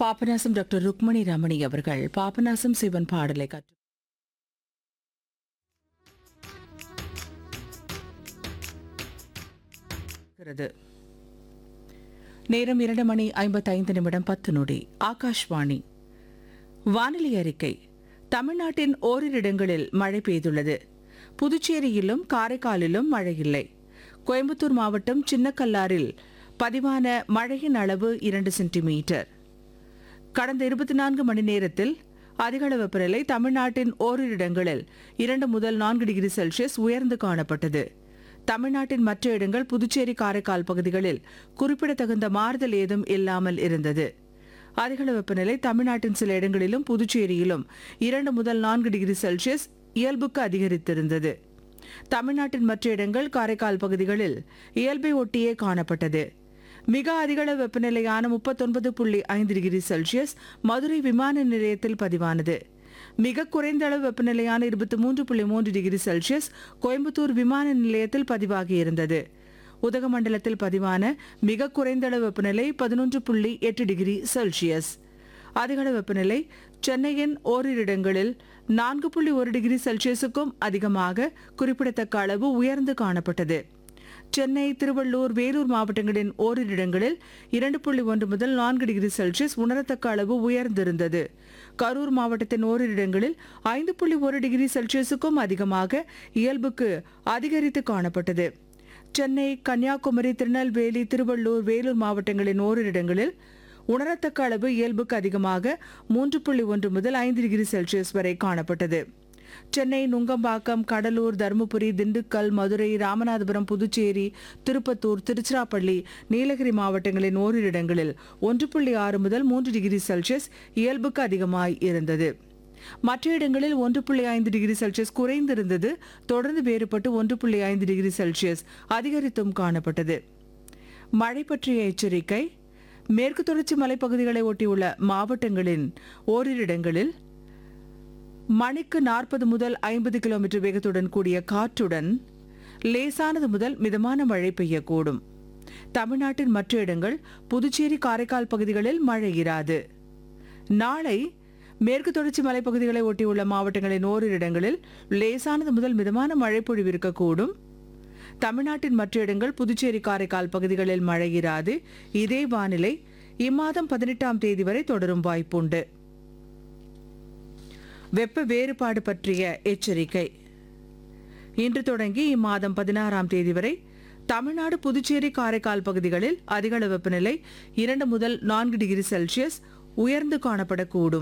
Papanasam doctor Rukmani Ramani அவர்கள் பாபநாசம் சிவன் பாடலை கற்று இருக்கிறது. நேரம் இரண்டு மணி ஐம்பத்தைந்து நிமிடம் பத்து நொடி ஆகாஷ்வாணி வானிலை அறிக்கை தமிழ்நாட்டின் ஓரிரு இடங்களில் மழை பெய்துள்ளது புதுச்சேரியிலும் காரைக்காலிலும் மழை இல்லை கோயம்புத்தூர் மாவட்டம் சின்னக்கல்லாரில் பதிவான மழையின் அளவு இரண்டு சென்டிமீட்டர் கடந்த இருபத்தி நான்கு மணி நேரத்தில் அதிகளவு வெப்பநிலை தமிழ்நாட்டின் ஓரிரு இடங்களில் இரண்டு முதல் நான்கு டிகிரி செல்சியஸ் உயர்ந்து காணப்பட்டது தமிழ்நாட்டின் மற்ற இடங்கள் புதுச்சேரி காரைக்கால் பகுதிகளில் குறிப்பிடத்தகுந்த மாறுதல் ஏதும் இல்லாமல் இருந்தது அதிகளவு வெப்பநிலை தமிழ்நாட்டின் சில இடங்களிலும் புதுச்சேரியிலும் இரண்டு முதல் நான்கு டிகிரி செல்சியஸ் இயல்புக்கு அதிகரித்திருந்தது தமிழ்நாட்டின் மற்ற இடங்கள் காரைக்கால் பகுதிகளில் இயல்பை ஒட்டியே காணப்பட்டது மிக அதிகளவு வெப்பநிலையான முப்பத்தொன்பது புள்ளி ஐந்து டிகிரி செல்சியஸ் மதுரை விமான நிலையத்தில் பதிவானது மிக குறைந்த அளவு வெப்பநிலையான இருபத்தி மூன்று புள்ளி மூன்று டிகிரி செல்சியஸ் கோயம்புத்தூர் விமான நிலையத்தில் பதிவாகியிருந்தது உதகமண்டலத்தில் பதிவான மிக குறைந்த அளவு வெப்பநிலை பதினொன்று புள்ளி எட்டு டிகிரி செல்சியஸ் அதிகளவு வெப்பநிலை சென்னையின் ஓரிரு இடங்களில் நான்கு புள்ளி ஒரு டிகிரி செல்சியஸுக்கும் அதிகமாக குறிப்பிடத்தக்க அளவு உயர்ந்து காணப்பட்டது சென்னை திருவள்ளூர் வேலூர் மாவட்டங்களின் ஓரிரு இடங்களில் இரண்டு புள்ளி ஒன்று முதல் நான்கு டிகிரி செல்சியஸ் உணரத்தக்க அளவு உயர்ந்திருந்தது கரூர் மாவட்டத்தின் ஓரிரு இடங்களில் ஐந்து புள்ளி ஒரு டிகிரி செல்சியஸுக்கும் அதிகமாக இயல்புக்கு அதிகரித்து காணப்பட்டது சென்னை கன்னியாகுமரி திருநெல்வேலி திருவள்ளூர் வேலூர் மாவட்டங்களின் ஓரிரு இடங்களில் உணரத்தக்க அளவு இயல்புக்கு அதிகமாக மூன்று புள்ளி ஒன்று முதல் ஐந்து டிகிரி செல்சியஸ் வரை காணப்பட்டது சென்னை நுங்கம்பாக்கம் கடலூர் தருமபுரி திண்டுக்கல் மதுரை ராமநாதபுரம் புதுச்சேரி திருப்பத்தூர் திருச்சிராப்பள்ளி நீலகிரி மாவட்டங்களின் ஓரிரு இடங்களில் ஒன்று புள்ளி ஆறு முதல் மூன்று டிகிரி செல்சியஸ் இயல்புக்கு அதிகமாய் இருந்தது மற்ற இடங்களில் ஒன்று புள்ளி ஐந்து டிகிரி செல்சியஸ் குறைந்திருந்தது தொடர்ந்து வேறுபட்டு ஒன்று புள்ளி ஐந்து டிகிரி செல்சியஸ் அதிகரித்தும் காணப்பட்டது மழை பற்றிய எச்சரிக்கை மேற்கு தொடர்ச்சி மலைப்பகுதிகளை ஒட்டியுள்ள மாவட்டங்களின் ஓரிரு இடங்களில் மணிக்கு நாற்பது முதல் ஐம்பது கிலோமீட்டர் வேகத்துடன் கூடிய காற்றுடன் லேசானது முதல் மிதமான மழை பெய்யக்கூடும் தமிழ்நாட்டின் மற்ற இடங்கள் புதுச்சேரி காரைக்கால் பகுதிகளில் மழை இராது நாளை மேற்கு தொடர்ச்சி மலைப்பகுதிகளை ஒட்டியுள்ள மாவட்டங்களின் ஓரிரு இடங்களில் லேசானது முதல் மிதமான மழை பொழிவு இருக்கக்கூடும் தமிழ்நாட்டின் மற்ற இடங்கள் புதுச்சேரி காரைக்கால் பகுதிகளில் மழை இராது இதே வானிலை இம்மாதம் பதினெட்டாம் தேதி வரை தொடரும் வாய்ப்புண்டு வெப்ப வேறுபாடு பற்றிய எச்சரிக்கை இன்று தொடங்கி இம்மாதம் பதினாறாம் தேதி வரை தமிழ்நாடு புதுச்சேரி காரைக்கால் பகுதிகளில் அதிகளவு வெப்பநிலை இரண்டு முதல் நான்கு டிகிரி செல்சியஸ் உயர்ந்து காணப்படக்கூடும்